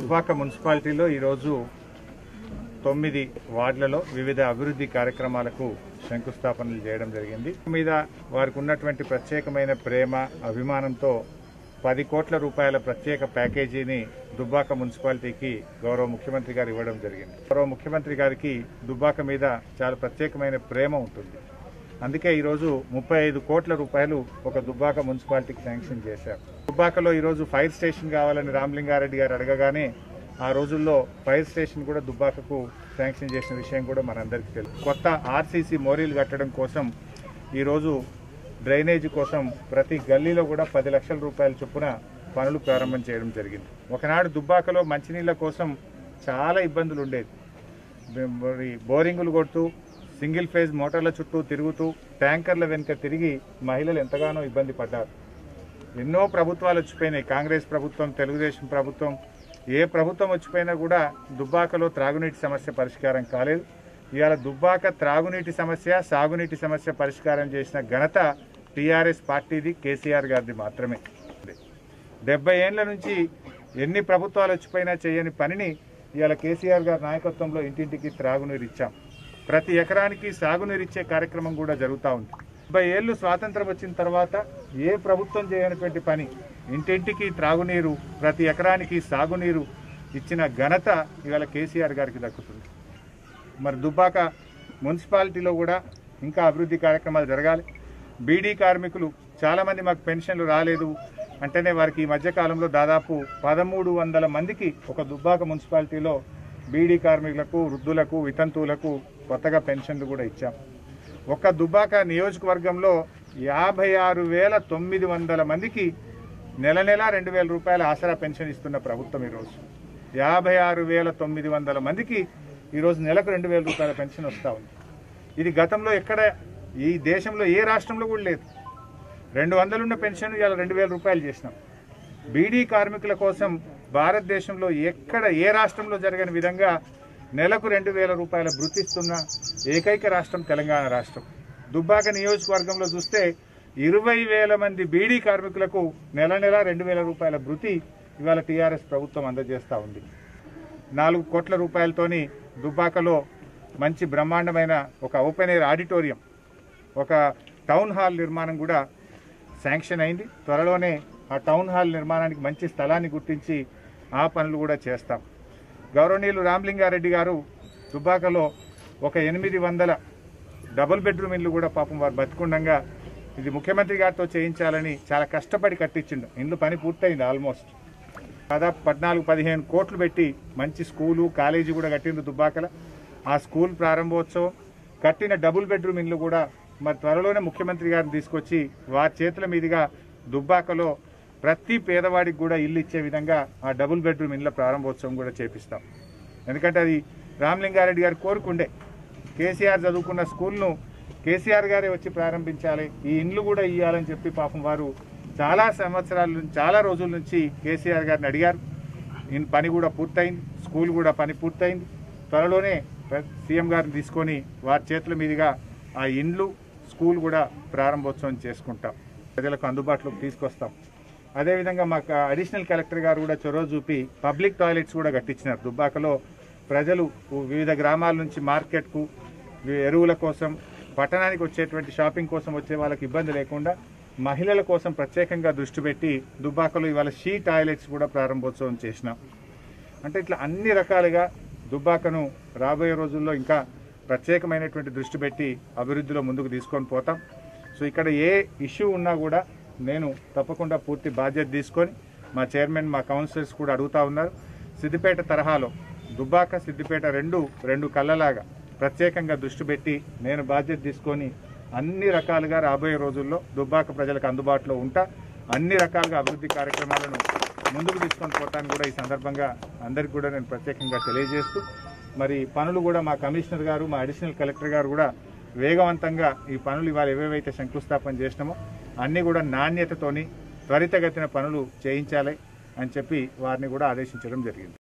దుబ్బాక మున్సిపాలిటీలో ఈరోజు తొమ్మిది వార్డులలో వివిధ అభివృద్ధి కార్యక్రమాలకు శంకుస్థాపనలు చేయడం జరిగింది మీద వారికి ఉన్నటువంటి ప్రత్యేకమైన ప్రేమ అభిమానంతో పది కోట్ల రూపాయల ప్రత్యేక ప్యాకేజీని దుబ్బాక మున్సిపాలిటీకి గౌరవ ముఖ్యమంత్రి గారు ఇవ్వడం జరిగింది గౌరవ ముఖ్యమంత్రి గారికి దుబ్బాక మీద చాలా ప్రత్యేకమైన ప్రేమ ఉంటుంది అందుకే ఈరోజు ముప్పై ఐదు కోట్ల రూపాయలు ఒక దుబ్బాక మున్సిపాలిటీకి శాంక్షన్ చేశారు దుబ్బాకలో ఈరోజు ఫైర్ స్టేషన్ కావాలని రామలింగారెడ్డి గారు అడగగానే ఆ రోజుల్లో ఫైర్ స్టేషన్ కూడా దుబ్బాకకు శాంక్షన్ చేసిన విషయం కూడా మనందరికీ తెలుసు కొత్త ఆర్సీసీ మోరీలు కట్టడం కోసం ఈరోజు డ్రైనేజ్ కోసం ప్రతి గల్లీలో కూడా పది లక్షల రూపాయల చొప్పున పనులు ప్రారంభం చేయడం జరిగింది ఒకనాడు దుబ్బాకలో మంచినీళ్ళ కోసం చాలా ఇబ్బందులు ఉండేది మరి బోరింగులు కొడుతూ సింగిల్ ఫేజ్ మోటార్ల చుట్టూ తిరుగుతూ ట్యాంకర్ల వెనుక తిరిగి మహిళలు ఎంతగానో ఇబ్బంది పడ్డారు ఎన్నో ప్రభుత్వాలు వచ్చిపోయినాయి కాంగ్రెస్ ప్రభుత్వం తెలుగుదేశం ప్రభుత్వం ఏ ప్రభుత్వం వచ్చిపోయినా కూడా దుబ్బాకలో త్రాగునీటి సమస్య పరిష్కారం కాలేదు ఇవాళ దుబ్బాక త్రాగునీటి సమస్య సాగునీటి సమస్య పరిష్కారం చేసిన ఘనత టీఆర్ఎస్ పార్టీది కేసీఆర్ గారిది మాత్రమే డెబ్బై ఏండ్ల నుంచి ఎన్ని ప్రభుత్వాలు వచ్చిపోయినా చేయని పనిని ఇవాళ కేసీఆర్ గారి నాయకత్వంలో ఇంటింటికి త్రాగునీరు ఇచ్చాం ప్రతి ఎకరానికి సాగునీరు ఇచ్చే కార్యక్రమం కూడా జరుగుతూ ఉంది డెబ్బై ఏళ్ళు స్వాతంత్రం వచ్చిన తర్వాత ఏ ప్రభుత్వం చేయనటువంటి పని ఇంటింటికి త్రాగునీరు ప్రతి ఎకరానికి సాగునీరు ఇచ్చిన ఘనత ఇవాళ కేసీఆర్ గారికి దక్కుతుంది మరి దుబ్బాక మున్సిపాలిటీలో కూడా ఇంకా అభివృద్ధి కార్యక్రమాలు జరగాలి బీడీ కార్మికులు చాలామంది మాకు పెన్షన్లు రాలేదు అంటేనే వారికి ఈ మధ్యకాలంలో దాదాపు పదమూడు వందల మందికి ఒక దుబ్బాక మున్సిపాలిటీలో బీడీ కార్మికులకు వృద్ధులకు వితంతువులకు కొత్తగా పెన్షన్లు కూడా ఇచ్చాం ఒక్క దుబ్బాక నియోజకవర్గంలో యాభై ఆరు వేల తొమ్మిది వందల మందికి నెల నెల రెండు వేల రూపాయల ఆసరా పెన్షన్ ఇస్తున్న ప్రభుత్వం ఈరోజు యాభై ఆరు వేల తొమ్మిది వందల మందికి ఈరోజు నెలకు రెండు వేల రూపాయల పెన్షన్ వస్తూ ఉంది ఇది గతంలో ఎక్కడ ఈ దేశంలో ఏ రాష్ట్రంలో కూడా లేదు రెండు వందలున్న పెన్షన్ ఇవాళ రెండు వేల రూపాయలు చేసినాం బీడీ కార్మికుల కోసం భారతదేశంలో ఎక్కడ ఏ రాష్ట్రంలో జరగని విధంగా నెలకు రెండు వేల రూపాయల భృతిస్తున్న ఏకైక రాష్ట్రం తెలంగాణ రాష్ట్రం దుబ్బాక నియోజకవర్గంలో చూస్తే ఇరవై వేల మంది బీడీ కార్మికులకు నెల నెల రెండు వేల రూపాయల భృతి ఇవాళ టీఆర్ఎస్ ప్రభుత్వం అందజేస్తూ ఉంది నాలుగు కోట్ల రూపాయలతోని దుబ్బాకలో మంచి బ్రహ్మాండమైన ఒక ఓపెన్ ఎయిర్ ఆడిటోరియం ఒక టౌన్ హాల్ నిర్మాణం కూడా శాంక్షన్ అయింది త్వరలోనే ఆ టౌన్ హాల్ నిర్మాణానికి మంచి స్థలాన్ని గుర్తించి ఆ పనులు కూడా చేస్తాం గౌరవనీయులు రామలింగారెడ్డి గారు దుబ్బాకలో ఒక ఎనిమిది వందల డబుల్ బెడ్రూమ్ ఇల్లు కూడా పాపం వారు బతికుండగా ఇది ముఖ్యమంత్రి గారితో చేయించాలని చాలా కష్టపడి కట్టించిండు ఇండ్లు పని పూర్తయింది ఆల్మోస్ట్ దాదాపు పద్నాలుగు పదిహేను కోట్లు పెట్టి మంచి స్కూలు కాలేజీ కూడా కట్టిండ్రు దుబ్బాకల ఆ స్కూల్ ప్రారంభోత్సవం కట్టిన డబుల్ బెడ్రూమ్ ఇల్లు కూడా మరి త్వరలోనే ముఖ్యమంత్రి గారిని తీసుకొచ్చి వారి చేతుల మీదుగా దుబ్బాకలో ప్రతి పేదవాడికి కూడా ఇల్లు ఇచ్చే విధంగా ఆ డబుల్ బెడ్రూమ్ ఇళ్ళ ప్రారంభోత్సవం కూడా చేపిస్తాం ఎందుకంటే అది రామలింగారెడ్డి గారు కోరుకుండే కేసీఆర్ చదువుకున్న స్కూల్ను కేసీఆర్ గారే వచ్చి ప్రారంభించాలి ఈ ఇండ్లు కూడా ఇవ్వాలని చెప్పి పాపం వారు చాలా సంవత్సరాల నుంచి చాలా రోజుల నుంచి కేసీఆర్ గారిని అడిగారు ఈ పని కూడా పూర్తయింది స్కూల్ కూడా పని పూర్తయింది త్వరలోనే ప్ర- సీఎం గారిని తీసుకొని వారి చేతుల మీదుగా ఆ ఇండ్లు స్కూల్ కూడా ప్రారంభోత్సవం చేసుకుంటాం ప్రజలకు అందుబాటులోకి తీసుకొస్తాం అదేవిధంగా మాకు అడిషనల్ కలెక్టర్ గారు కూడా చొరవ చూపి పబ్లిక్ టాయిలెట్స్ కూడా కట్టించినారు దుబ్బాకలో ప్రజలు వివిధ గ్రామాల నుంచి మార్కెట్కు వి- ఎరువుల కోసం పట్టణానికి వచ్చేటువంటి షాపింగ్ కోసం వచ్చే వాళ్ళకి ఇబ్బంది లేకుండా మహిళల కోసం ప్రత్యేకంగా దృష్టి పెట్టి దుబ్బాకలో ఇవాళ షీ టాయిలెట్స్ కూడా ప్రారంభోత్సవం చేసినాం అంటే ఇట్లా అన్ని రకాలుగా దుబ్బాకను రాబోయే రోజుల్లో ఇంకా ప్రత్యేకమైనటువంటి దృష్టి పెట్టి అభివృద్ధిలో ముందుకు తీసుకొని పోతాం సో ఇక్కడ ఏ ఇష్యూ ఉన్నా కూడా నేను తప్పకుండా పూర్తి బాధ్యత తీసుకొని మా చైర్మన్ మా కౌన్సిలర్స్ కూడా అడుగుతా ఉన్నారు సిద్దిపేట తరహాలో దుబ్బాక సిద్దిపేట రెండు రెండు కళ్ళలాగా ప్రత్యేకంగా దృష్టి పెట్టి నేను బాధ్యత తీసుకొని అన్ని రకాలుగా రాబోయే రోజుల్లో దుబ్బాక ప్రజలకు అందుబాటులో ఉంటా అన్ని రకాలుగా అభివృద్ధి కార్యక్రమాలను ముందుకు తీసుకొని పోతాను కూడా ఈ సందర్భంగా అందరికి కూడా నేను ప్రత్యేకంగా తెలియజేస్తూ మరి పనులు కూడా మా కమిషనర్ గారు మా అడిషనల్ కలెక్టర్ గారు కూడా వేగవంతంగా ఈ పనులు ఇవాళ ఏవేవైతే శంకుస్థాపన చేసినామో అన్నీ కూడా నాణ్యతతోని త్వరితగతిన పనులు చేయించాలి అని చెప్పి వారిని కూడా ఆదేశించడం జరిగింది